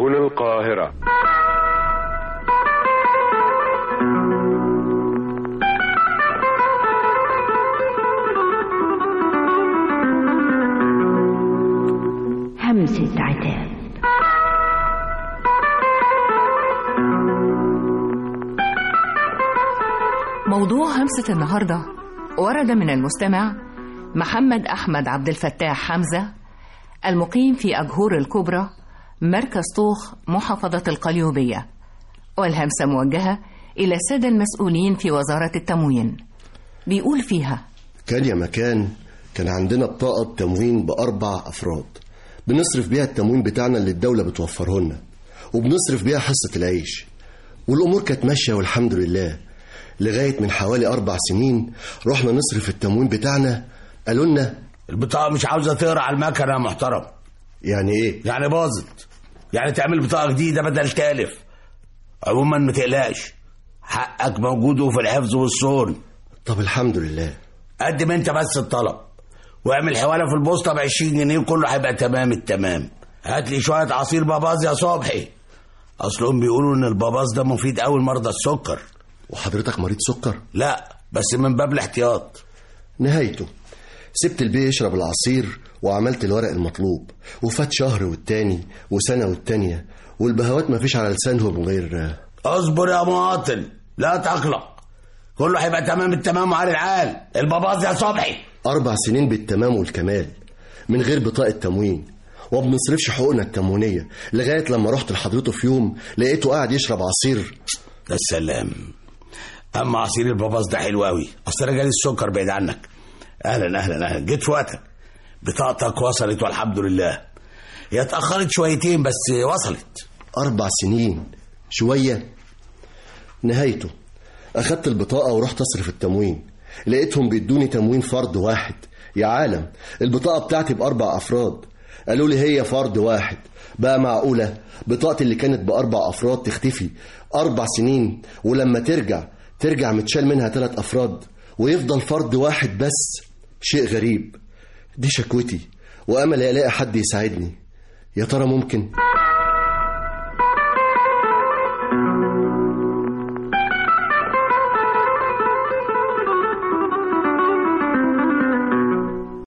سبل القاهرة همسة عتاب موضوع همسة النهاردة ورد من المستمع محمد أحمد عبد الفتاح حمزة المقيم في أجهور الكبرى مركز طوخ محافظة القليوبية والهمسة موجهة إلى السادة المسؤولين في وزارة التموين بيقول فيها كان يا مكان كان عندنا بطاقة تموين بأربع أفراد بنصرف بيها التموين بتاعنا اللي الدولة بتوفره لنا وبنصرف بيها حصة العيش والأمور كانت ماشية والحمد لله لغاية من حوالي أربع سنين رحنا نصرف التموين بتاعنا قالوا لنا البطاقة مش عاوزة تقرا على المكنة يا محترم يعني إيه؟ يعني باظت يعني تعمل بطاقة جديدة بدل تالف عموما ما تقلقش حقك موجود وفي الحفظ والصون طب الحمد لله قدم انت بس الطلب واعمل حواله في البوسطه ب 20 جنيه وكله هيبقى تمام التمام هات لي شويه عصير باباز يا صبحي اصلهم بيقولوا ان الباباز ده مفيد قوي لمرضى السكر وحضرتك مريض سكر؟ لا بس من باب الاحتياط نهايته سبت البيه يشرب العصير وعملت الورق المطلوب وفات شهر والتاني وسنة والتانية والبهوات مفيش على لسانهم غير اصبر يا مواطن لا تقلق كله هيبقى تمام التمام وعلى العال الباباز يا صبحي أربع سنين بالتمام والكمال من غير بطاقة تموين وما بنصرفش حقوقنا التموينية لغاية لما رحت لحضرته في يوم لقيته قاعد يشرب عصير ده السلام اما عصير الباباز ده حلو قوي اصل انا جالي السكر بعيد عنك اهلا اهلا اهلا جيت في وقتك بطاقتك وصلت والحمد لله هي اتاخرت شويتين بس وصلت أربع سنين شوية نهايته أخدت البطاقة ورحت أصرف التموين لقيتهم بيدوني تموين فرد واحد يا عالم البطاقة بتاعتي بأربع أفراد قالوا لي هي فرد واحد بقى معقولة بطاقتي اللي كانت بأربع أفراد تختفي أربع سنين ولما ترجع ترجع متشال منها ثلاث أفراد ويفضل فرد واحد بس شيء غريب دي شكوتي وأمل ألاقي حد يساعدني يا ترى ممكن؟